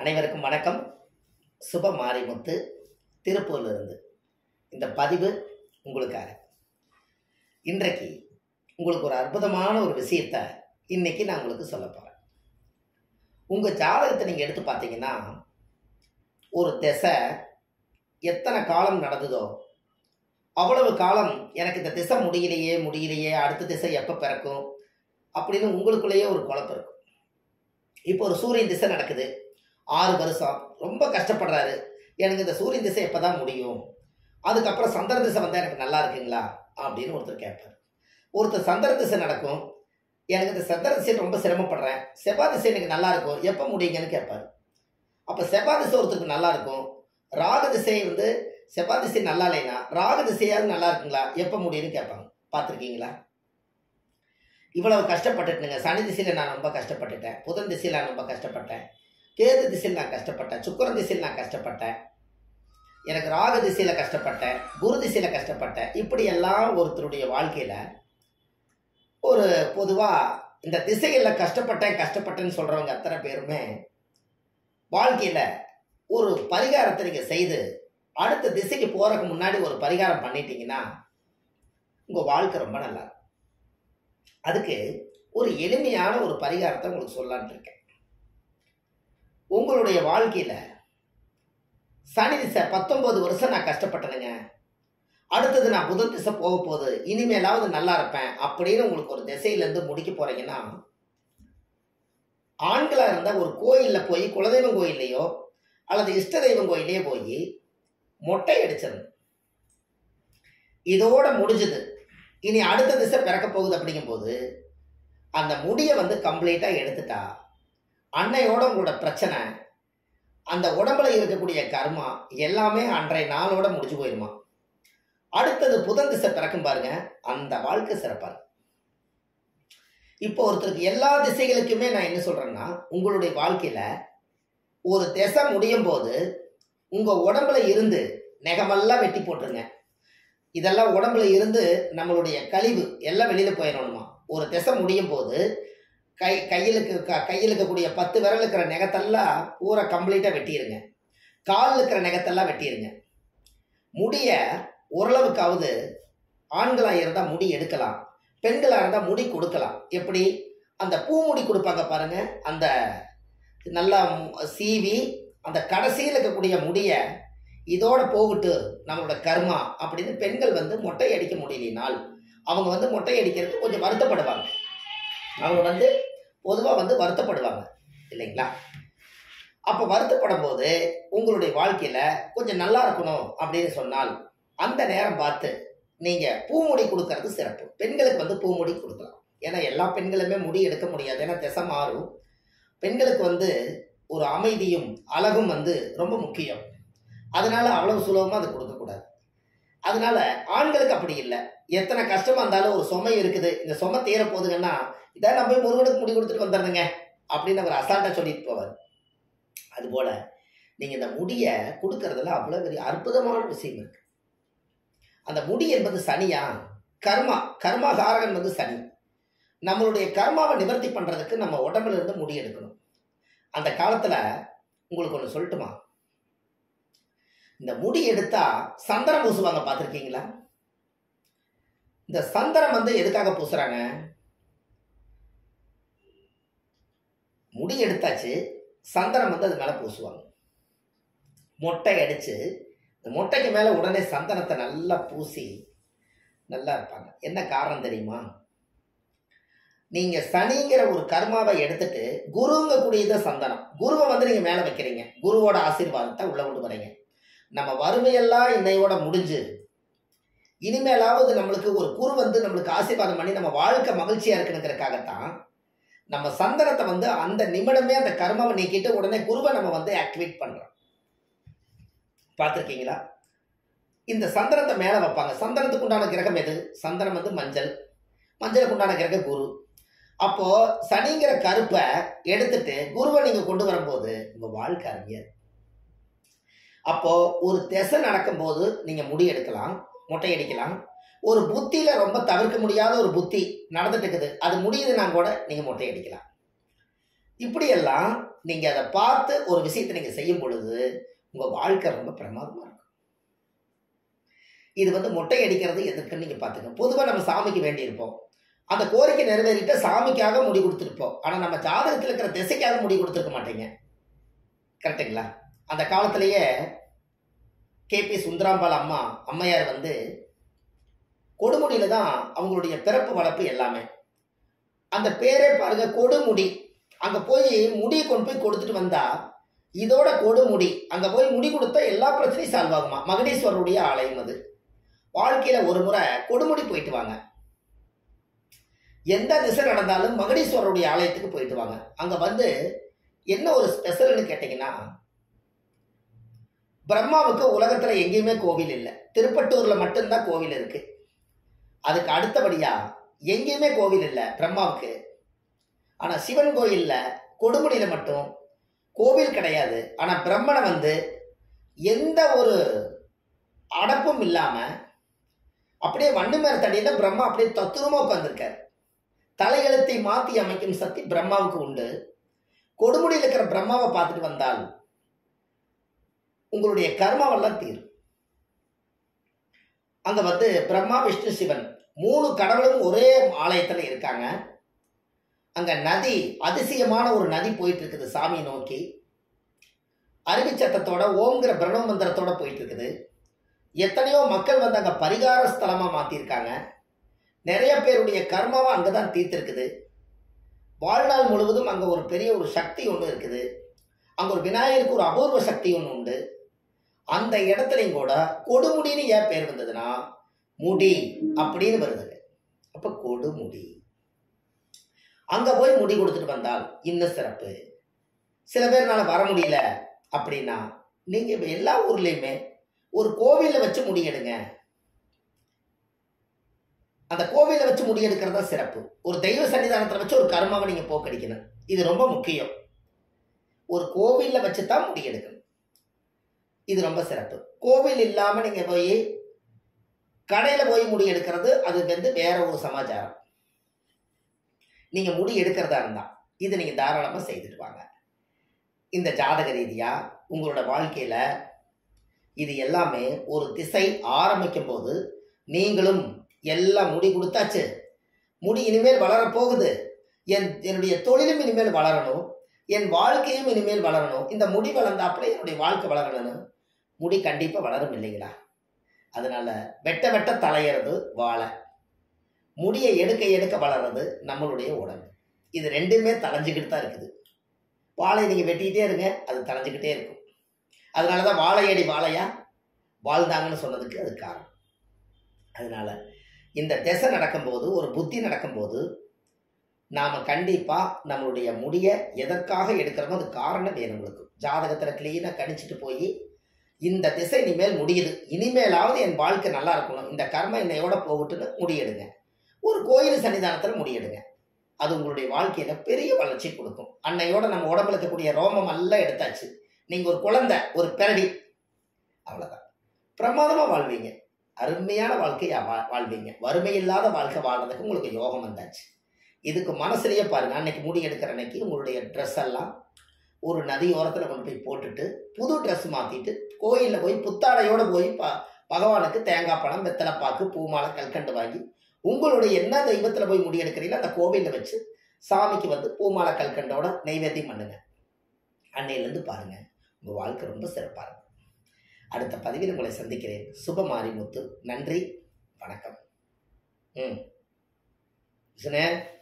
அனைவருக்கும் வணக்கம் சுப மாரிமுத்து திருப்பூர்லேருந்து இந்த பதிவு உங்களுக்காக இன்றைக்கு உங்களுக்கு ஒரு அற்புதமான ஒரு விஷயத்த இன்னைக்கு நான் உங்களுக்கு சொல்ல போகிறேன் உங்கள் ஜாதகத்தை நீங்கள் எடுத்து பார்த்தீங்கன்னா ஒரு திசை எத்தனை காலம் நடந்ததோ அவ்வளவு காலம் எனக்கு இந்த திசை முடியலையே முடியலையே அடுத்த திசை எப்போ பிறக்கும் அப்படின்னு உங்களுக்குள்ளேயே ஒரு குழப்பம் இருக்கும் இப்போ ஒரு சூரியன் திசை நடக்குது ஆறு வருஷம் ரொம்ப கஷ்டப்படுறாரு எனக்கு இந்த சூரியன் திசை எப்போ தான் முடியும் அதுக்கப்புறம் சந்திர திசை வந்தால் எனக்கு நல்லா இருக்குங்களா அப்படின்னு ஒருத்தர் கேட்பார் ஒருத்தர் சந்திர திசை நடக்கும் எனக்கு இந்த சந்திர திசை ரொம்ப சிரமப்படுறேன் செவ்வாய் திசை எனக்கு நல்லா இருக்கும் எப்போ முடியுங்கன்னு கேட்பார் அப்போ செவ்வாய் திசை ஒருத்தருக்கு நல்லா இருக்கும் ராகு திசை வந்து செவ்வாய் திசை நல்லா இல்லைன்னா ராகு திசையாவது நல்லா இருக்குங்களா எப்போ முடியும்னு கேட்பாங்க பார்த்துருக்கீங்களா இவ்வளவு கஷ்டப்பட்டுட்டுங்க சனி திசையில் நான் ரொம்ப கஷ்டப்பட்டுட்டேன் புதன் திசையில் நான் ரொம்ப கஷ்டப்பட்டேன் கேது திசையில் நான் கஷ்டப்பட்டேன் சுக்கரன் திசையில் நான் கஷ்டப்பட்டேன் எனக்கு ராக திசையில் கஷ்டப்பட்டேன் குரு திசையில் கஷ்டப்பட்டேன் இப்படி எல்லாம் ஒருத்தருடைய வாழ்க்கையில் ஒரு பொதுவாக இந்த திசைகளில் கஷ்டப்பட்டேன் கஷ்டப்பட்டேன்னு சொல்கிறவங்க அத்தனை பேருமே வாழ்க்கையில் ஒரு பரிகாரத்தை நீங்கள் செய்து அடுத்த திசைக்கு போகிறதுக்கு முன்னாடி ஒரு பரிகாரம் பண்ணிட்டீங்கன்னா உங்கள் வாழ்க்கை ரொம்ப நல்லா இருக்கும் அதுக்கு ஒரு எளிமையான ஒரு பரிகாரத்தை உங்களுக்கு சொல்லலான்ட்டு இருக்கேன் உங்களுடைய வாழ்க்கையில் சனி திசை பத்தொன்பது வருஷம் நான் கஷ்டப்பட்டேனுங்க அடுத்தது நான் புதன் திசை போக போகுது இனிமேலாவது நல்லா இருப்பேன் அப்படின்னு உங்களுக்கு ஒரு திசையிலேருந்து முடிக்க போறீங்கன்னா ஆண்களாக இருந்தால் ஒரு கோயிலில் போய் குலதெய்வம் கோயில்லையோ அல்லது இஷ்ட தெய்வம் கோயிலே போய் மொட்டை அடிச்சிடணும் இதோட முடிஞ்சது இனி அடுத்த திசை பிறக்க போகுது அப்படிங்கும்போது அந்த முடியை வந்து கம்ப்ளீட்டாக எடுத்துட்டா அன்னையோட உங்களோட பிரச்சனை அந்த உடம்புல இருக்கக்கூடிய கர்மா எல்லாமே அன்றைய நாளோட முடிஞ்சு போயிருமா அடுத்தது புதன் திசை பிறக்கும் பாருங்க அந்த வாழ்க்கை சிறப்பாரு இப்போ ஒருத்தருக்கு எல்லா திசைகளுக்குமே நான் என்ன சொல்றேன்னா உங்களுடைய வாழ்க்கையில ஒரு திசை முடியும் போது உங்க உடம்புல இருந்து நெகமெல்லாம் வெட்டி போட்டுருங்க இதெல்லாம் உடம்புல இருந்து நம்மளுடைய கழிவு எல்லாம் வெளியில போயிடணுமா ஒரு திசை முடியும் போது கை கையில் இருக்க கையில் இருக்கக்கூடிய பத்து விரல் இருக்கிற நெகத்தெல்லாம் பூரா கம்ப்ளீட்டாக வெட்டிடுங்க காலில் இருக்கிற நெகத்தெல்லாம் வெட்டிடுங்க முடிய ஓரளவுக்காவது ஆண்களாக இருந்தால் முடி எடுக்கலாம் பெண்களாக இருந்தால் முடி கொடுக்கலாம் எப்படி அந்த பூமுடி கொடுப்பாங்க பாருங்க அந்த நல்லா சீவி அந்த கடைசியில் இருக்கக்கூடிய முடியை இதோட போகட்டு நம்மளோட கர்மா அப்படின்னு பெண்கள் வந்து மொட்டை அடிக்க முடியலினால் அவங்க வந்து மொட்டை அடிக்கிறதுக்கு கொஞ்சம் வருத்தப்படுவாங்க அவங்க வந்து பொதுவாக வந்து வருத்தப்படுவாங்க இல்லைங்களா அப்போ வருத்தப்படும் போது உங்களுடைய வாழ்க்கையில் கொஞ்சம் நல்லா இருக்கணும் அப்படின்னு சொன்னால் அந்த நேரம் பார்த்து நீங்கள் பூமுடி கொடுக்கறது சிறப்பு பெண்களுக்கு வந்து பூமுடி கொடுக்கலாம் ஏன்னா எல்லா பெண்களுமே முடி எடுக்க முடியாது ஏன்னா திசை மாறும் பெண்களுக்கு வந்து ஒரு அமைதியும் அழகும் வந்து ரொம்ப முக்கியம் அதனால அவ்வளவு சுலபமாக அது கொடுக்கக்கூடாது அதனால ஆண்களுக்கு அப்படி இல்லை எத்தனை கஷ்டமா இருந்தாலும் ஒரு சுமை இருக்குது இந்த சுமை தீர போகுதுங்கன்னா இதான் நம்ம போய் முருகனுக்கு முடி கொடுத்துட்டு வந்துடுறேங்க அப்படின்னு அவர் அசால்ட்டா சொல்லிட்டு போவார் அதுபோல நீங்க இந்த முடியை கொடுக்கறதுல அவ்வளவு பெரிய அற்புதமான விஷயம் இருக்கு அந்த முடி என்பது சனியா கர்மா கர்மா காரகன் வந்து சனி நம்மளுடைய கர்மாவை நிவர்த்தி பண்றதுக்கு நம்ம உடம்புல இருந்து முடி எடுக்கணும் அந்த காலத்துல உங்களுக்கு ஒன்று சொல்லட்டுமா இந்த முடி எடுத்தா சந்தனம் பூசுவாங்க பார்த்துருக்கீங்களா இந்த சந்தனம் வந்து எதுக்காக பூசுறாங்க முடி எடுத்தாச்சு சந்தனம் வந்து அது மேலே பூசுவாங்க மொட்டை அடிச்சு இந்த மொட்டைக்கு மேலே உடனே சந்தனத்தை நல்லா பூசி நல்லா இருப்பாங்க என்ன காரணம் தெரியுமா நீங்க சனிங்கிற ஒரு கர்மாவை எடுத்துட்டு குருங்க கூடியது சந்தனம் குருவை வந்து நீங்க மேலே வைக்கிறீங்க குருவோட ஆசீர்வாதத்தை உள்ள கொண்டு வரீங்க நம்ம வறுமையெல்லாம் இன்னையோட முடிஞ்சு இனிமேலாவது நம்மளுக்கு ஒரு குரு வந்து நம்மளுக்கு ஆசீர்வாதம் பண்ணி நம்ம வாழ்க்கை மகிழ்ச்சியா இருக்கணுங்கிறதுக்காகத்தான் நம்ம சந்தனத்தை வந்து அந்த நிமிடமே அந்த கர்மாவை நீக்கிட்டு உடனே குருவை நம்ம வந்து ஆக்டிவேட் பண்றோம் பார்த்துருக்கீங்களா இந்த சந்தனத்தை மேலே வைப்பாங்க சந்தனத்துக்கு உண்டான கிரகம் எது சந்தனம் வந்து மஞ்சள் மஞ்சளுக்கு உண்டான கிரகம் குரு அப்போ சனிங்கிற கருப்பை எடுத்துட்டு குருவை நீங்க கொண்டு வரும்போது உங்க வாழ்க்கை அருமையா இருக்கும். அப்போ ஒரு திசை நடக்கும்போது நீங்க முடி எடுக்கலாம் மொட்டை அடிக்கலாம் ஒரு புத்தியில ரொம்ப தவிர்க்க முடியாத ஒரு புத்தி நடந்துட்டு இருக்குது அது முடியுதுன்னா கூட நீங்க மொட்டை அடிக்கலாம் இப்படியெல்லாம் நீங்க அதை பார்த்து ஒரு விஷயத்தை நீங்க செய்யும் பொழுது உங்க வாழ்க்கை ரொம்ப பிரமாதமா இருக்கும் இது வந்து மொட்டை அடிக்கிறது எதுக்குன்னு நீங்க பாத்துங்க பொதுவா நம்ம சாமிக்கு வேண்டியிருப்போம் அந்த கோரிக்கை நிறைவேறிட்ட சாமிக்காக முடி கொடுத்துருப்போம் ஆனா நம்ம ஜாதகத்தில் இருக்கிற திசைக்காக முடி கொடுத்துருக்க மாட்டீங்க கரெக்டுங்களா அந்த காலத்திலேயே கேபி சுந்தராம்பாள் அம்மா அம்மையார் வந்து கொடுமுடியில தான் அவங்களுடைய பிறப்பு வளர்ப்பு எல்லாமே அந்த பேரே பாருங்க கொடுமுடி அங்க போய் முடியை கொண்டு போய் கொடுத்துட்டு வந்தா இதோட கொடுமுடி அங்க போய் முடி கொடுத்தா எல்லா பிரச்சனையும் சால்வ் ஆகுமா மகடீஸ்வரருடைய ஆலயம் அது வாழ்க்கையில ஒரு முறை கொடுமுடி போயிட்டு வாங்க எந்த திசை நடந்தாலும் மகடீஸ்வரருடைய ஆலயத்துக்கு போயிட்டு வாங்க அங்க வந்து என்ன ஒரு ஸ்பெஷல்னு கேட்டீங்கன்னா பிரம்மாவுக்கு உலகத்துல எங்கேயுமே கோவில் இல்லை திருப்பட்டூர்ல மட்டும்தான் கோவில் இருக்கு அதுக்கு அடுத்தபடியா எங்கேயுமே கோவில் இல்லை பிரம்மாவுக்கு ஆனா சிவன் கோயில்ல கொடுமுடியில மட்டும் கோவில் கிடையாது ஆனா பிரம்மனை வந்து எந்த ஒரு அடப்பும் இல்லாம அப்படியே வண்டு மேல தடியில பிரம்மா அப்படியே தத்துவமா உட்கார்ந்துருக்காரு தலையெழுத்தை மாத்தி அமைக்கும் சக்தி பிரம்மாவுக்கு உண்டு கொடுமுடியில் இருக்கிற பிரம்மாவை பார்த்துட்டு வந்தால் உங்களுடைய கர்மாவெல்லாம் தீரும் அங்க வந்து பிரம்மா விஷ்ணு சிவன் மூணு கடவுளும் ஒரே ஆலயத்துல இருக்காங்க அங்க நதி அதிசயமான ஒரு நதி போயிட்டு இருக்குது சாமியை நோக்கி அருவி சத்தத்தோட ஓங்கிற பிரணவ மந்திரத்தோட போயிட்டு இருக்குது எத்தனையோ மக்கள் வந்து அங்க பரிகார ஸ்தலமா மாத்திருக்காங்க நிறைய பேருடைய கர்மாவை அங்கதான் தீர்த்திருக்குது வாழ்நாள் முழுவதும் அங்க ஒரு பெரிய ஒரு சக்தி ஒன்று இருக்குது அங்க ஒரு விநாயகருக்கு ஒரு அபூர்வ சக்தி ஒன்று உண்டு அந்த இடத்துலையும் கூட கொடுமுடின்னு ஏன் பேர் வந்ததுன்னா முடி அப்படின்னு வருதுங்க அப்ப கொடுமுடி அங்க போய் முடி கொடுத்துட்டு வந்தால் இன்னும் சிறப்பு சில பேர்னால வர முடியல அப்படின்னா நீங்க இப்ப எல்லா ஊர்லயுமே ஒரு கோவில்ல வச்சு முடி எடுங்க அந்த கோவில்ல வச்சு முடி எடுக்கிறது தான் சிறப்பு ஒரு தெய்வ சன்னிதானத்துல வச்சு ஒரு கர்மாவை நீங்க போக்கடிக்கணும் இது ரொம்ப முக்கியம் ஒரு கோவில்ல வச்சு தான் முடி எடுக்கணும் இது ரொம்ப சிறப்பு கோவில் இல்லாம நீங்க போய் கடையில போய் முடி எடுக்கிறது அது வந்து வேற ஒரு சமாச்சாரம் நீங்க முடி எடுக்கிறதா இருந்தா இது நீங்க தாராளமா செய்துட்டு வாங்க இந்த ஜாதக ரீதியா உங்களோட வாழ்க்கையில இது எல்லாமே ஒரு திசை ஆரம்பிக்கும் போது நீங்களும் எல்லாம் முடி கொடுத்தாச்சு முடி இனிமேல் வளரப் போகுது என் என்னுடைய தொழிலும் இனிமேல் வளரணும் என் வாழ்க்கையும் இனிமேல் வளரணும் இந்த முடி வளர்ந்தாப்புல என்னுடைய வாழ்க்கை வளரணும்னு முடி கண்டிப்பா வளரும் இல்லைங்களா அதனால வெட்ட வெட்ட தலையிறது வாழை முடியை எடுக்க எடுக்க வளர்றது நம்மளுடைய உடம்பு இது ரெண்டுமே தலைஞ்சுக்கிட்டு தான் இருக்குது வாழை நீங்க வெட்டிக்கிட்டே இருங்க அது தலைஞ்சுக்கிட்டே இருக்கும் அதனாலதான் வாழையடி வாழையா வாழ்ந்தாங்கன்னு சொன்னதுக்கு அது காரணம் அதனால இந்த திசை நடக்கும்போது ஒரு புத்தி நடக்கும்போது நாம கண்டிப்பா நம்மளுடைய முடிய எதற்காக எடுக்கிறோமோ அது காரணம் வேணும் உங்களுக்கு ஜாதகத்துல கிளீனா கணிச்சிட்டு போய் இந்த திசை இனிமேல் முடியுது இனிமேலாவது என் வாழ்க்கை நல்லா இருக்கணும் இந்த கர்ம என்னையோட போகட்டுன்னு முடியெடுங்க ஒரு கோயில் சன்னிதானத்துல முடியெடுங்க அது உங்களுடைய வாழ்க்கையில பெரிய வளர்ச்சி கொடுக்கும் அன்னையோட நம்ம உடம்புல இருக்கக்கூடிய ரோமம் எல்லாம் எடுத்தாச்சு நீங்க ஒரு குழந்தை ஒரு பிறவி அவ்வளவுதான் பிரமாதமா வாழ்வீங்க அருமையான வாழ்க்கையை வா- வாழ்வீங்க வறுமை இல்லாத வாழ்க்கை வாழ்றதுக்கு உங்களுக்கு யோகம் வந்தாச்சு இதுக்கு மனசுலயே பாருங்க அன்னைக்கு முடி எடுக்கிற அன்னைக்கு உங்களுடைய ட்ரெஸ் எல்லாம் ஒரு நதி ஓரத்துல கொண்டு போய் போட்டுட்டு புது ட்ரெஸ் மாத்திட்டு கோயில்ல போய் புத்தாடையோட போய் ப பகவானுக்கு தேங்காய் பழம் வெத்தலை பாக்கு பூமாலை கல்கண்டு வாங்கி உங்களுடைய என்ன தெய்வத்துல போய் முடி எடுக்கிறீங்களோ அந்த கோவில்ல வச்சு சாமிக்கு வந்து பூமாலை கல்கண்டோட நைவேத்தியம் பண்ணுங்க அன்னையிலேருந்து பாருங்க உங்க வாழ்க்கை ரொம்ப சிறப்பா இருக்கும் அடுத்த பதிவில் உங்களை சந்திக்கிறேன் சுப மாரிமுத்து நன்றி வணக்கம் ம் விஷ்ணு